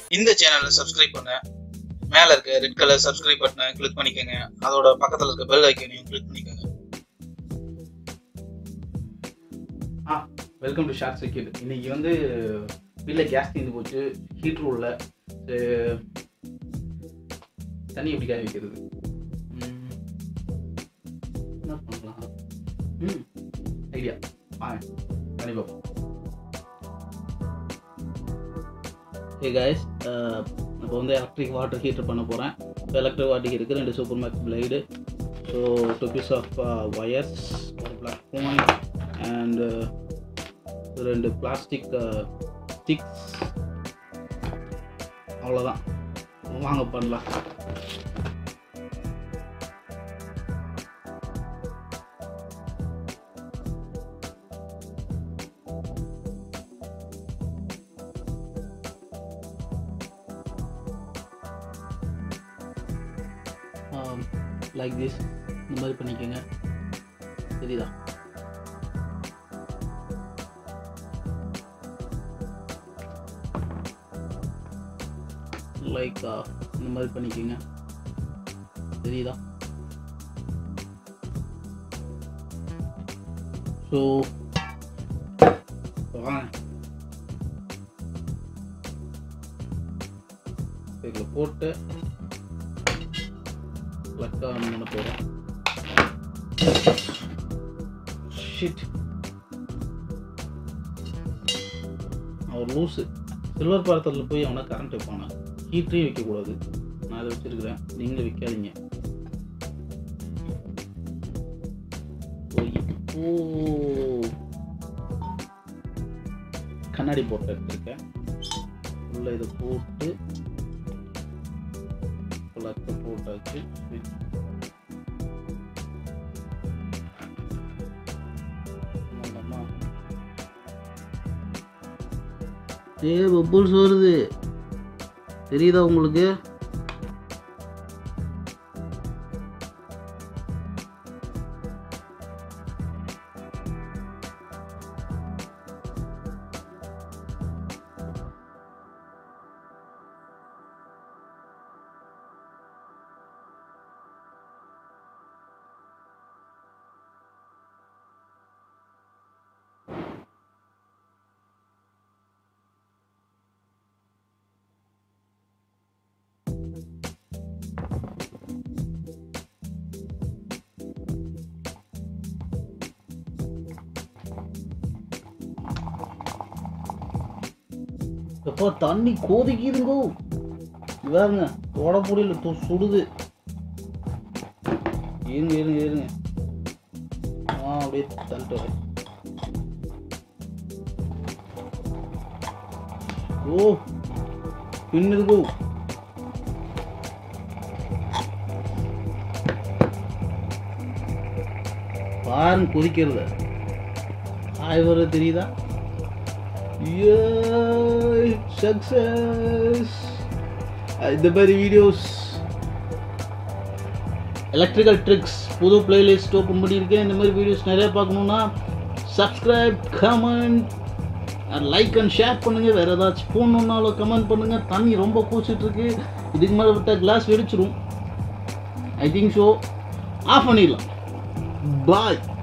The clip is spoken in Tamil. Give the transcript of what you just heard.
இந்த சேனலை சப்ஸ்கிரைப் பண்ண மேல இருக்க ரெட் கலர் சப்ஸ்கிரைப் பட்டனை கிளிக் பண்ணிக்கோங்க அதோட பக்கத்துல இருக்க பெல் ஐக்கனையும் கிளிக் பண்ணிக்கோங்க வெல்கம் டு ஷார்ட் சர்க்கியூட் இன்னைக்கு வந்து வீட்டில் கேஸ் தீர்ந்து போச்சு ஹீட்ரு உள்ள சரி, தண்ணி எப்படி காய வைக்கிறது ம், என்ன பண்ணலாம் ம் ஐடியா வாங்க தண்ணி பார்ப்போம் ஹே காய்ஸ் இப்போ வந்து எலக்ட்ரிக் வாட்டர் ஹீட்டர் பண்ண போகிறேன் இப்போ எலக்ட்ரிக் வாட்டர் இருக்குது ரெண்டு super max blade so two piece of wires ஒரு பிளாக் பாயிண்ட் அண்டு ரெண்டு பிளாஸ்டிக் ஸ்டிக்ஸ் அவ்வளோதான் வாங்க பண்ணலாம் லைக் திஸ் இந்த மாதிரி பண்ணிக்கோங்க சரிதா லைக் இந்த மாதிரி பண்ணிக்கோங்க தெரியுதா ஸோ வாங்க இதில் போட்டு ப்ளக் ஆன் பண்ண போகிறோம் ஷிட் அவர் லூஸு சில்வர் பாத்திரத்தில் போய் அவனை கரண்ட் வைப்பானா ஹீட்டரையும் வைக்கக்கூடாது நான் அதை வச்சுருக்கிறேன் நீங்களும் வைக்காதீங்க ஓ, இப்போ கண்ணாடி போட்டு எடுத்திருக்கேன் உள்ள இதை போட்டு பிளக்கை போட்டாச்சு switch. ஆமாம்மா. ஏ பப்புள்ஸ் வருது தெரியுதா உங்களுக்கு எப்போ தண்ணி கோதிக்குதுங்கோ வேறுங்க தொட முடியல தொ சுடுது இருங்க இருங்க இருங்க ஆ அப்படியே தள்ளிட்டு வரேன் ஓ பின்னுதுங்கோ பாருங்க கொதிக்கிறது ஆய் வர தெரியுதா Yay! Success! இந்த மாதிரி வீடியோஸ் எலக்ட்ரிக்கல் ட்ரிக்ஸ் புது பிளேலிஸ்ட் ஓப்பன் பண்ணியிருக்கேன் இந்த மாதிரி வீடியோஸ் நிறைய பார்க்கணுன்னா subscribe comment like and share பண்ணுங்கள் வேறு ஏதாச்சும் போடணுன்னாலும் கமெண்ட் பண்ணுங்கள் தண்ணி ரொம்ப கூச்சிட்ருக்கு இதுக்கு மேலே விட்டால் கிளாஸ் வெடிச்சிரும் ஐ திங்க் ஸோ ஆஃப் பண்ணிடலாம் பாய்